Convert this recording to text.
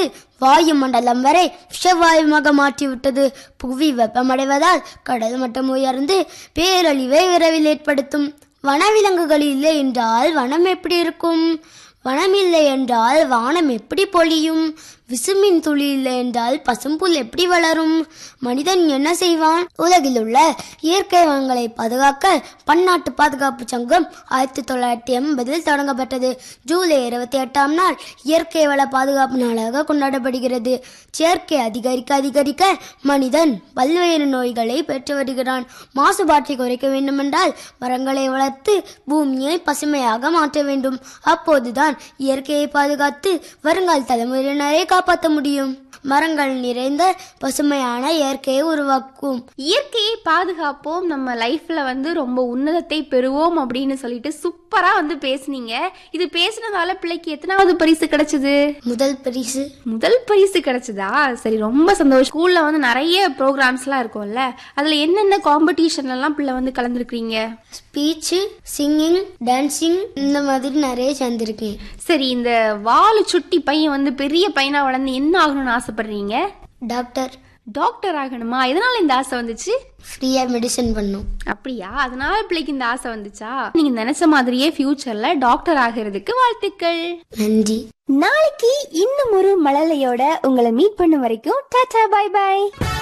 வாயு மண்டலம் வரை விஷவாயுமாக மாற்றிவிட்டது புவி வெப்பமடைவதால் கடல் மட்டம் உயர்ந்து பேரழிவை விரைவில் ஏற்படுத்தும் வனவிலங்குகள் இல்லை என்றால் வனம் எப்படி இருக்கும் வனம் இல்லை என்றால் வானம் எப்படி பொழியும் விசுமின் துளி இல்லை என்றால் பசும்புல் எப்படி வளரும் மனிதன் என்ன செய்வான் உலகில் உள்ள இயற்கை வளங்களை பாதுகாக்க பன்னாட்டு பாதுகாப்பு சங்கம் ஆயிரத்தி தொள்ளாயிரத்தி எண்பதில் தொடங்கப்பட்டது ஜூலை இருபத்தி எட்டாம் நாள் இயற்கை வள பாதுகாப்பு நாளாக கொண்டாடப்படுகிறது செயற்கை அதிகரிக்க அதிகரிக்க மனிதன் பல்வேறு நோய்களை பெற்று வருகிறான் மாசுபாட்டை குறைக்க வேண்டுமென்றால் மரங்களை வளர்த்து பூமியை பசுமையாக மாற்ற வேண்டும் அப்போதுதான் இயற்கையை பாதுகாத்து வருங்கால தலைமுறையினரை காப்பாற்ற முடியும் மரங்கள் நிறைந்த பசுமையான இயற்கையை உருவாக்கும் இயற்கையை பாதுகாப்போம் நம்ம லைஃப்ல வந்து ரொம்ப உன்னதத்தை பெறுவோம் அப்படின்னு சொல்லிட்டு சூப்பரா வந்து பேசுனீங்க இது பேசுனதால பிள்ளைக்கு எத்தனாவது பரிசு கிடைச்சது முதல் பரிசு முதல் பரிசு கிடைச்சதா சரி ரொம்ப சந்தோஷம் ஸ்கூல்ல வந்து நிறைய ப்ரோக்ராம்ஸ்லாம் இருக்கும்ல அதுல என்னென்ன காம்படிஷன்ல எல்லாம் பிள்ளை வந்து கலந்துருக்கீங்க ஸ்பீச்சு சிங்கிங் டான்சிங் இந்த மாதிரி நிறைய சேர்ந்திருக்கேன் சரி இந்த வாலு சுட்டி பையன் வந்து பெரிய பையனா வளர்ந்து என்ன ஆகணும்னு ஆசைப்படுறீங்க டாக்டர் டாக்டர் ஆகணுமா எதனால இந்த ஆசை வந்துச்சு ஃப்ரீயா மெடிசன் பண்ணும் அப்படியா அதனால பிள்ளைக்கு இந்த ஆசை வந்துச்சா நீங்க நினைச்ச மாதிரியே ஃபியூச்சர்ல டாக்டர் ஆகிறதுக்கு வாழ்த்துக்கள் நன்றி நாளைக்கு இன்னும் ஒரு மழலையோட உங்களை மீட் பண்ண வரைக்கும் டாடா பை பை